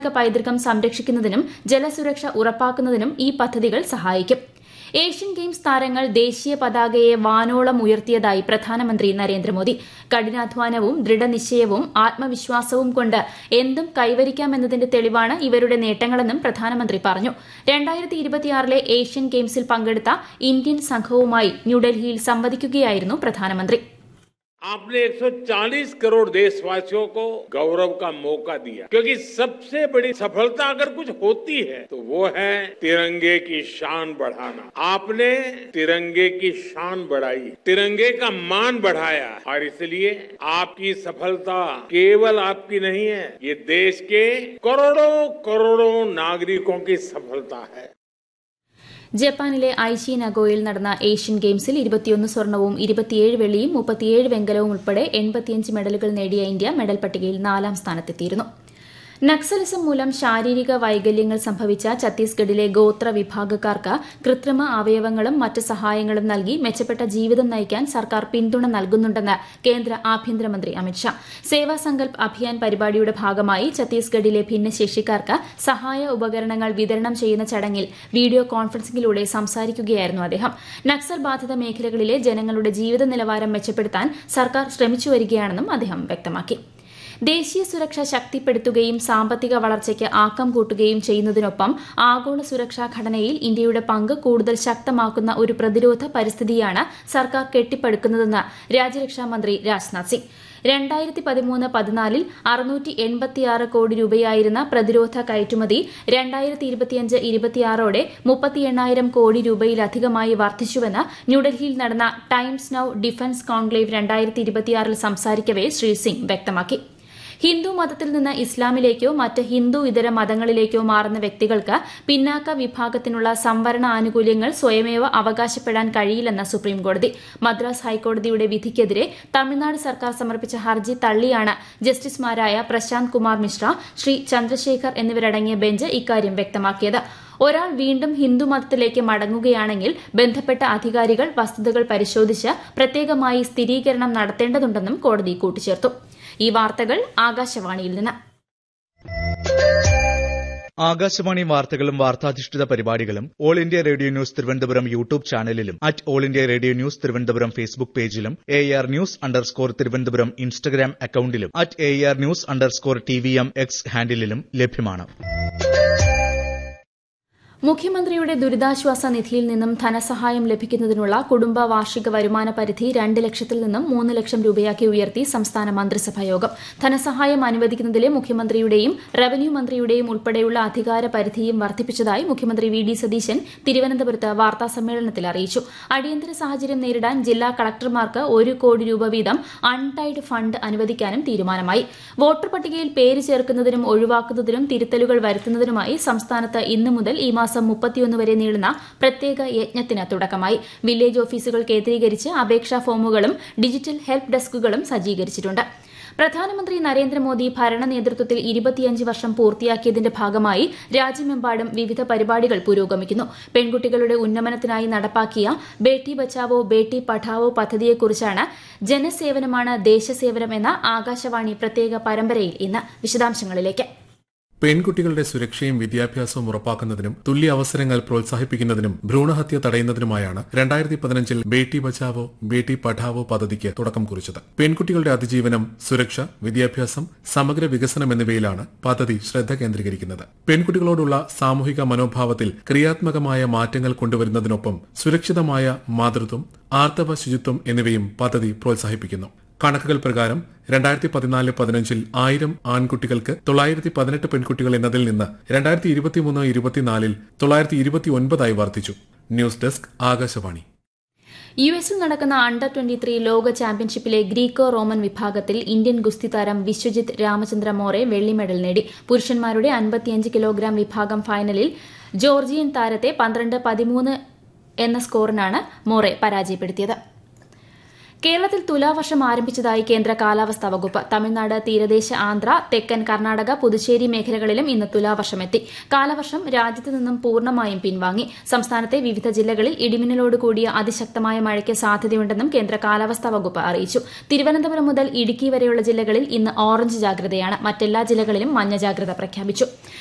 പൈതൃകം സംരക്ഷിക്കുന്നതിനും ജലസുരക്ഷ ഉറപ്പാക്കുന്നതിനും ഈ പദ്ധതികൾ സഹായിക്കും ഏഷ്യൻ ഗെയിംസ് താരങ്ങൾ ദേശീയ പതാകയെ വാനോളം ഉയർത്തിയതായി പ്രധാനമന്ത്രി നരേന്ദ്രമോദി കഠിനാധ്വാനവും ദൃഢനിശ്ചയവും ആത്മവിശ്വാസവും കൊണ്ട് എന്തും കൈവരിക്കാമെന്നതിന്റെ തെളിവാണ് ഇവരുടെ നേട്ടങ്ങളെന്നും പ്രധാനമന്ത്രി പറഞ്ഞു രണ്ടായിരത്തി ഇരുപത്തിയാറിലെ ഏഷ്യൻ ഗെയിംസിൽ പങ്കെടുത്ത ഇന്ത്യൻ സംഘവുമായി ന്യൂഡൽഹിയിൽ സംവദിക്കുകയായിരുന്നു പ്രധാനമന്ത്രി आपने 140 करोड़ देशवासियों को गौरव का मौका दिया क्योंकि सबसे बड़ी सफलता अगर कुछ होती है तो वो है तिरंगे की शान बढ़ाना आपने तिरंगे की शान बढ़ाई तिरंगे का मान बढ़ाया और इसलिए आपकी सफलता केवल आपकी नहीं है ये देश के करोड़ों करोड़ों नागरिकों की सफलता है ജപ്പാനിലെ ഐഷി നഗോയിൽ നടന്ന ഏഷ്യൻ ഗെയിംസിൽ ഇരുപത്തിയൊന്ന് സ്വർണവും ഇരുപത്തിയേഴ് വെള്ളിയും മുപ്പത്തിയേഴ് വെങ്കലവും ഉൾപ്പെടെ എൺപത്തിയഞ്ച് മെഡലുകൾ നേടിയ ഇന്ത്യ മെഡൽ പട്ടികയിൽ നാലാം സ്ഥാനത്തെത്തിയിരുന്നു നക്സലിസം മൂലം ശാരീരിക വൈകല്യങ്ങൾ സംഭവിച്ച ഛത്തീസ്ഗഡിലെ ഗോത്ര വിഭാഗക്കാർക്ക് കൃത്രിമ അവയവങ്ങളും മറ്റ് സഹായങ്ങളും നൽകി മെച്ചപ്പെട്ട ജീവിതം നയിക്കാൻ സർക്കാർ പിന്തുണ നൽകുന്നുണ്ടെന്ന് കേന്ദ്ര ആഭ്യന്തരമന്ത്രി അമിത്ഷാ സേവാ സങ്കൽപ് അഭിയാൻ പരിപാടിയുടെ ഭാഗമായി ഛത്തീസ്ഗഡിലെ ഭിന്നശേഷിക്കാർക്ക് സഹായ ഉപകരണങ്ങൾ വിതരണം ചെയ്യുന്ന ചടങ്ങിൽ വീഡിയോ കോൺഫറൻസിംഗിലൂടെ സംസാരിക്കുകയായിരുന്നു അദ്ദേഹം നക്സൽ ബാധിത മേഖലകളിലെ ജനങ്ങളുടെ ജീവിത നിലവാരം മെച്ചപ്പെടുത്താൻ സർക്കാർ ശ്രമിച്ചുവരികയാണെന്നും അദ്ദേഹം വ്യക്തമാക്കി ദേശീയ സുരക്ഷ ശക്തിപ്പെടുത്തുകയും സാമ്പത്തിക വളർച്ചയ്ക്ക് ആക്കം കൂട്ടുകയും ചെയ്യുന്നതിനൊപ്പം ആഗോള സുരക്ഷാ ഘടനയിൽ ഇന്ത്യയുടെ പങ്ക് കൂടുതൽ ശക്തമാക്കുന്ന ഒരു പ്രതിരോധ പരിസ്ഥിതിയാണ് സർക്കാർ കെട്ടിപ്പടുക്കുന്നതെന്ന് രാജ്യരക്ഷാമന്ത്രി രാജ്നാഥ് സിംഗ് രണ്ടായിരത്തി പതിമൂന്ന് പതിനാലിൽ അറുന്നൂറ്റി എൺപത്തിയാറ് കോടി രൂപയായിരുന്ന പ്രതിരോധ കയറ്റുമതി രണ്ടായിരത്തി ഇരുപത്തിയഞ്ച് ഇരുപത്തിയാറോടെ മുപ്പത്തി എണ്ണായിരം കോടി രൂപയിലധികമായി വർദ്ധിച്ചുവെന്ന് ന്യൂഡൽഹിയിൽ നടന്ന ടൈംസ് നൌ ഡിഫൻസ് കോൺക്ലേവ് രണ്ടായിരത്തി ഇരുപത്തിയാറിൽ സംസാരിക്കവെ ശ്രീ സിംഗ് വ്യക്തമാക്കി ഹിന്ദു മതത്തിൽ നിന്ന് ഇസ്ലാമിലേക്കോ മറ്റ് ഹിന്ദു ഇതര മതങ്ങളിലേക്കോ മാറുന്ന വ്യക്തികൾക്ക് പിന്നാക്ക വിഭാഗത്തിനുള്ള സംവരണ ആനുകൂല്യങ്ങൾ സ്വയമേവ അവകാശപ്പെടാൻ കഴിയില്ലെന്ന് സുപ്രീംകോടതി മദ്രാസ് ഹൈക്കോടതിയുടെ വിധിക്കെതിരെ തമിഴ്നാട് സർക്കാർ സമർപ്പിച്ച ഹർജി തള്ളിയാണ് ജസ്റ്റിസുമാരായ പ്രശാന്ത് കുമാർ മിശ്ര ശ്രീ ചന്ദ്രശേഖർ എന്നിവരടങ്ങിയ ബെഞ്ച് ഇക്കാര്യം വ്യക്തമാക്കിയത് ഒരാൾ വീണ്ടും ഹിന്ദുമതത്തിലേക്ക് മടങ്ങുകയാണെങ്കിൽ ബന്ധപ്പെട്ട അധികാരികൾ വസ്തുതകൾ പരിശോധിച്ച് പ്രത്യേകമായി സ്ഥിരീകരണം നടത്തേണ്ടതുണ്ടെന്നും കോടതി കൂട്ടിച്ചേർത്തു ഈ വാർത്തകൾ ആകാശവാണിയിൽ നിന്ന് ആകാശവാണി വാർത്തകളും വാർത്താധിഷ്ഠിത പരിപാടികളും all India radio news Thiruvananthapuram YouTube ചാനലിലും at all India radio news Thiruvananthapuram Facebook പേജിലും A R news underscore Thiruvananthapuram Instagram അക്കൌണ്ടിലും at A R news underscore T V M X ഹാൻഡിലും ലഭ്യമാണ് മുഖ്യമന്ത്രിയുടെ ദുരിതാശ്വാസ നിധിയിൽ നിന്നും ധനസഹായം ലഭിക്കുന്നതിനുള്ള കുടുംബ വാർഷിക വരുമാന പരിധി രണ്ട് ലക്ഷത്തിൽ നിന്നും മൂന്ന് ലക്ഷം രൂപയാക്കി ഉയർത്തി സംസ്ഥാന മന്ത്രിസഭാ യോഗം ധനസഹായം അനുവദിക്കുന്നതിലെ മുഖ്യമന്ത്രിയുടെയും റവന്യൂ മന്ത്രിയുടെയും ഉൾപ്പെടെയുള്ള അധികാര പരിധിയും വർദ്ധിപ്പിച്ചതായി മുഖ്യമന്ത്രി വി ഡി സതീശൻ തിരുവനന്തപുരത്ത് വാർത്താസമ്മേളനത്തിൽ അറിയിച്ചു അടിയന്തര സാഹചര്യം നേരിടാൻ ജില്ലാ കളക്ടർമാർക്ക് ഒരു കോടി രൂപ വീതം അൺടൈഡ് ഫണ്ട് അനുവദിക്കാനും തീരുമാനമായി വോട്ടർ പട്ടികയിൽ പേര് ചേർക്കുന്നതിനും ഒഴിവാക്കുന്നതിനും തിരുത്തലുകൾ വരുത്തുന്നതിനുമായി സംസ്ഥാനത്ത് ഇന്നു മുതൽ ഈ മാസം മുപ്പത്തിയൊന്ന് വരെ നീളുന്ന പ്രത്യേക യജ്ഞത്തിന് തുടക്കമായി വില്ലേജ് ഓഫീസുകൾ കേന്ദ്രീകരിച്ച് അപേക്ഷാ ഫോമുകളും ഡിജിറ്റൽ ഹെൽപ്പ് ഡെസ്കുകളും സജ്ജീകരിച്ചിട്ടുണ്ട് പ്രധാനമന്ത്രി നരേന്ദ്രമോദി ഭരണ നേതൃത്വത്തിൽ ഇരുപത്തിയഞ്ച് വർഷം പൂർത്തിയാക്കിയതിന്റെ ഭാഗമായി രാജ്യമെമ്പാടും വിവിധ പരിപാടികൾ പുരോഗമിക്കുന്നു പെൺകുട്ടികളുടെ ഉന്നമനത്തിനായി നടപ്പാക്കിയ ബേട്ടി ബച്ചാവോ ബേട്ടി പഠാവോ പദ്ധതിയെക്കുറിച്ചാണ് ജനസേവനമാണ് ദേശസേവനം എന്ന ആകാശവാണി പ്രത്യേക പരമ്പരയിൽ ഇന്ന് വിശദാംശങ്ങളിലേക്ക് പെൺകുട്ടികളുടെ സുരക്ഷയും വിദ്യാഭ്യാസവും ഉറപ്പാക്കുന്നതിനും തുല്യ അവസരങ്ങൾ പ്രോത്സാഹിപ്പിക്കുന്നതിനും ഭ്രൂണഹത്യ തടയുന്നതിനുമായാണ് രണ്ടായിരത്തി പതിനഞ്ചിൽ ബേട്ടി ബച്ചാവോ ബേട്ടി പഠാവോ പദ്ധതിക്ക് തുടക്കം കുറിച്ചത് പെൺകുട്ടികളുടെ അതിജീവനം സുരക്ഷ വിദ്യാഭ്യാസം സമഗ്ര വികസനം എന്നിവയിലാണ് പദ്ധതി ശ്രദ്ധ കേന്ദ്രീകരിക്കുന്നത് പെൺകുട്ടികളോടുള്ള സാമൂഹിക മനോഭാവത്തിൽ ക്രിയാത്മകമായ മാറ്റങ്ങൾ കൊണ്ടുവരുന്നതിനൊപ്പം സുരക്ഷിതമായ മാതൃത്വം ആർത്തവ ശുചിത്വം എന്നിവയും പദ്ധതി പ്രോത്സാഹിപ്പിക്കുന്നു കണക്കുകൾ പ്രകാരം രണ്ടായിരത്തി പതിനാല് പതിനഞ്ചിൽ ആയിരം ആൺകുട്ടികൾക്ക് തൊള്ളായിരത്തി പതിനെട്ട് പെൺകുട്ടികൾ എന്നതിൽ നിന്ന് രണ്ടായിരത്തി ഇരുപത്തിമൂന്ന് ഇരുപത്തിനാലിൽ തൊള്ളായിരത്തി ഇരുപത്തി ഒൻപതായി വർദ്ധിച്ചു ന്യൂസ് ഡെസ്ക് ആകാശവാണി യു എസിൽ നടക്കുന്ന അണ്ടർ ട്വന്റി ത്രീ ലോക ചാമ്പ്യൻഷിപ്പിലെ ഗ്രീക്കോ റോമൻ വിഭാഗത്തിൽ ഇന്ത്യൻ ഗുസ്തി താരം വിശ്വജിത് രാമചന്ദ്ര മോറെ വെള്ളി മെഡൽ നേടി പുരുഷന്മാരുടെ അൻപത്തിയഞ്ച് കിലോഗ്രാം വിഭാഗം ഫൈനലിൽ ജോർജിയൻ താരത്തെ പന്ത്രണ്ട് പതിമൂന്ന് എന്ന സ്കോറിനാണ് മോറെ പരാജയപ്പെടുത്തിയത് കേരളത്തിൽ തുലാവർഷം ആരംഭിച്ചതായി കേന്ദ്ര കാലാവസ്ഥാ വകുപ്പ് തമിഴ്നാട് തീരദേശ ആന്ധ്ര തെക്കൻ കർണാടക പുതുച്ചേരി മേഖലകളിലും ഇന്ന് തുലാവർഷമെത്തി കാലവർഷം രാജ്യത്ത് നിന്നും പൂർണ്ണമായും പിൻവാങ്ങി സംസ്ഥാനത്തെ വിവിധ ജില്ലകളിൽ ഇടിമിന്നലോട് കൂടിയ അതിശക്തമായ മഴയ്ക്ക് സാധ്യതയുണ്ടെന്നും കേന്ദ്ര കാലാവസ്ഥാ വകുപ്പ് അറിയിച്ചു തിരുവനന്തപുരം മുതൽ ഇടുക്കി വരെയുള്ള ജില്ലകളിൽ ഇന്ന് ഓറഞ്ച് ജാഗ്രതയാണ് മറ്റെല്ലാ ജില്ലകളിലും മഞ്ഞ ജാഗ്രത പ്രഖ്യാപിച്ചു